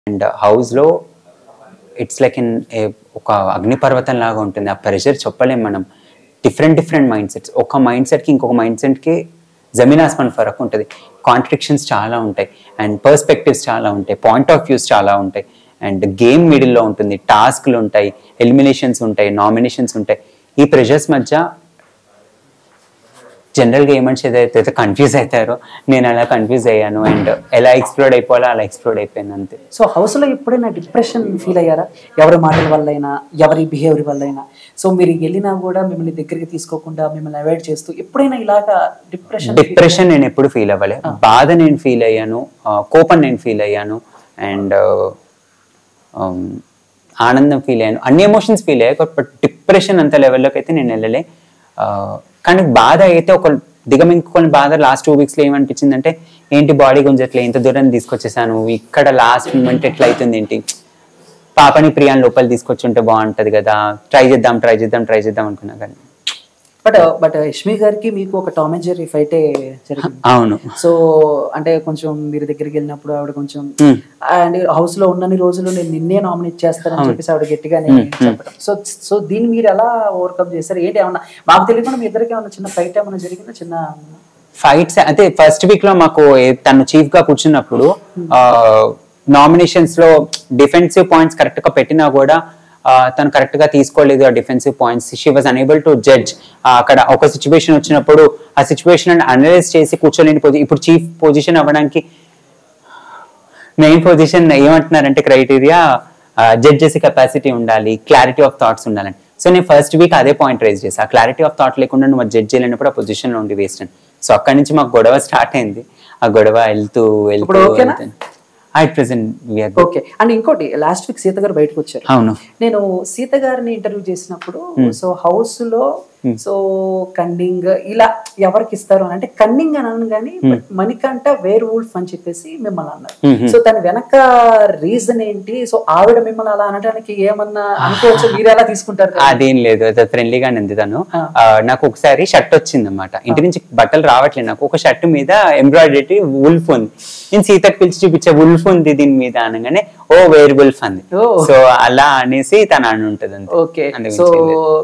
And హౌస్లో it's like in ఒక అగ్నిపర్వతం లాగా ఉంటుంది ఆ ప్రెషర్ చెప్పలేం మనం డిఫరెంట్ డిఫరెంట్ మైండ్ సెట్స్ ఒక మైండ్ సెట్కి ఇంకొక మైండ్ సెట్కి జమీన్ ఆస్మాన్ ఫరక్ ఉంటుంది కాంట్రిడిక్షన్స్ చాలా ఉంటాయి అండ్ పర్స్పెక్టివ్స్ చాలా ఉంటాయి పాయింట్ ఆఫ్ వ్యూస్ చాలా ఉంటాయి అండ్ గేమ్ మిడిల్లో ఉంటుంది టాస్క్లు ఉంటాయి ఎలిమినేషన్స్ ఉంటాయి నామినేషన్స్ ఉంటాయి ఈ ప్రెషర్స్ మధ్య జనరల్గా ఏమనిషి ఏదైతే కన్ఫ్యూజ్ అవుతారో నేను అలా కన్ఫ్యూజ్ అయ్యాను అండ్ ఎలా ఎక్స్ప్లోర్ అయిపోవాలో అలా ఎక్స్ప్లోర్ అయిపోయాను అంతే సో హౌస్లో ఎప్పుడైనా డిప్రెషన్ ఫీల్ అయ్యారా ఎవరి మాటల వల్ల అయినా ఎవరి బిహేవియర్ వల్ల అయినా సో మీరు వెళ్ళినా కూడా మిమ్మల్ని దగ్గరికి తీసుకోకుండా మిమ్మల్ని అవాయిడ్ చేస్తూ ఎప్పుడైనా ఇలాగా డిప్రెషన్ డిప్రెషన్ నేను ఎప్పుడు ఫీల్ అవ్వలే బాధ నేను ఫీల్ అయ్యాను ఆ, కోపం నేను ఫీల్ అయ్యాను అండ్ ఆనందం ఫీల్ అయ్యాను అన్ని ఎమోషన్స్ ఫీల్ అయ్యాయి బట్ డిప్రెషన్ అంత లెవెల్లోకి అయితే నేను వెళ్ళలే ఆ, కానీ బాధ అయితే ఒక దిగమింగుకొని బాధ లాస్ట్ టూ వీక్స్లో ఏమనిపించిందంటే ఏంటి బాడీ గుంజట్లే ఇంత దూరం తీసుకొచ్చేసాను ఇక్కడ లాస్ట్ మూమెంట్ ఎట్లా అవుతుంది ఏంటి పాపని ప్రియాని లోపల తీసుకొచ్చి ఉంటే బాగుంటది కదా ట్రై చేద్దాం ట్రై చేద్దాం ట్రై చేద్దాం అనుకున్నా కానీ బట్ బట్ యష్మి గారికి మీకు ఒక టామ్ అండ్ జెర్రీ ఫైటే జరిగింది అవును సో అంటే కొంచెం మీరు దగ్గరికి వెళ్ళినప్పుడు ఆవిడ కొంచెం Hmm. అండ్ హౌస్ లో ఉన్నన్ని రోజులు నేను నిన్నే నామినేట్ చేస్తానని చెప్పేసి ఆవిడ గట్టిగానే చెప్పడం సో సో దీన్ని మీరు ఎలా ఓవర్కమ్ చేశారు ఏంటి ఏమన్నా మాకు తెలియకుండా మీ ఇద్దరికి ఏమన్నా చిన్న ఫైట్ ఏమన్నా జరిగిందా చిన్న ఫైట్స్ అంటే ఫస్ట్ వీక్ లో మాకు ఏ- తను చీఫ్ గా కూర్చున్నప్పుడు నామినేషన్స్ లో డిఫెన్సివ్ పాయింట్స్ కరెక్ట్ గా పెట్టినా కూడా ఆ, తను కరెక్ట్ గా తీసుకోలేదు ఆ defensive points she was unable to judge అక్కడ ఒక సిచ్యువేషన్ వచ్చినప్పుడు ఆ సిచ్యువేషన్ అనలైజ్ చేసి కూర్చోలేని పొజిషన్ ఇప్పుడు చీఫ్ పొజిషన్ అవ్వడానికి మెయిన్ పొజిషన్ ఏమంటున్నారంటే క్రైటీరియా జడ్జ్ చేసే కెపాసిటీ ఉండాలి క్లారిటీ ఆఫ్ థాట్స్ ఉండాలని సో నేను ఫస్ట్ వీక్ అదే పాయింట్ రైజ్ చేసా క్లారిటీ ఆఫ్ థాట్ లేకుండా నువ్వు జడ్జ్ చేయలేనప్పుడు ఆ పొజిషన్ లో ఉండి వేస్ట్ అని సో అక్కడి నుంచి మాకు గొడవ స్టార్ట్ అయింది ఆ గొడవ వెళ్తూ వెళ్తూ ఇప్పుడు ఓకేనా? అట్ ప్రెసెంట్ ఓకే అండ్ ఇంకోటి లాస్ట్ వీక్ సీత గారు బయటకు వచ్చారు అవును నేను సీత గారిని ఇంటర్వ్యూ చేసినప్పుడు సో హౌస్ లో సో కన్నింగ్ ఇలా ఎవరికి ఇస్తారు అని అంటే కన్నింగ్ అని అనను కానీ బట్ మణికంట వేర్ వూల్ఫ్ అని చెప్పేసి మిమ్మల్ని అన్నారు సో దాని వెనక రీజన్ ఏంటి సో ఆవిడ మిమ్మల్ని అలా అనడానికి ఏమన్నా అనుకోవచ్చు మీరు ఎలా తీసుకుంటారు కదా? అదేం లేదు అది ఫ్రెండ్లీగా నింది తను ఆ. ఆ, నాకు ఒకసారి షర్ట్ వచ్చింది అనమాట ఇంటి నుంచి బట్టలు రావట్లేదు నాకు ఒక షర్ట్ మీద ఎంబ్రాయిడరీ వుల్ఫ్ ఉంది నేను సీతకు పిలిచి చూపించే వుల్ఫ్ ఉంది దీని మీద అనగానే ఓ వేర్ వుల్ఫ్ అంది ఓ. సో అలా అనేసి తను అని ఉంటుంది అంతే ఓకే అంతకు సో మించి ఏం లేదు.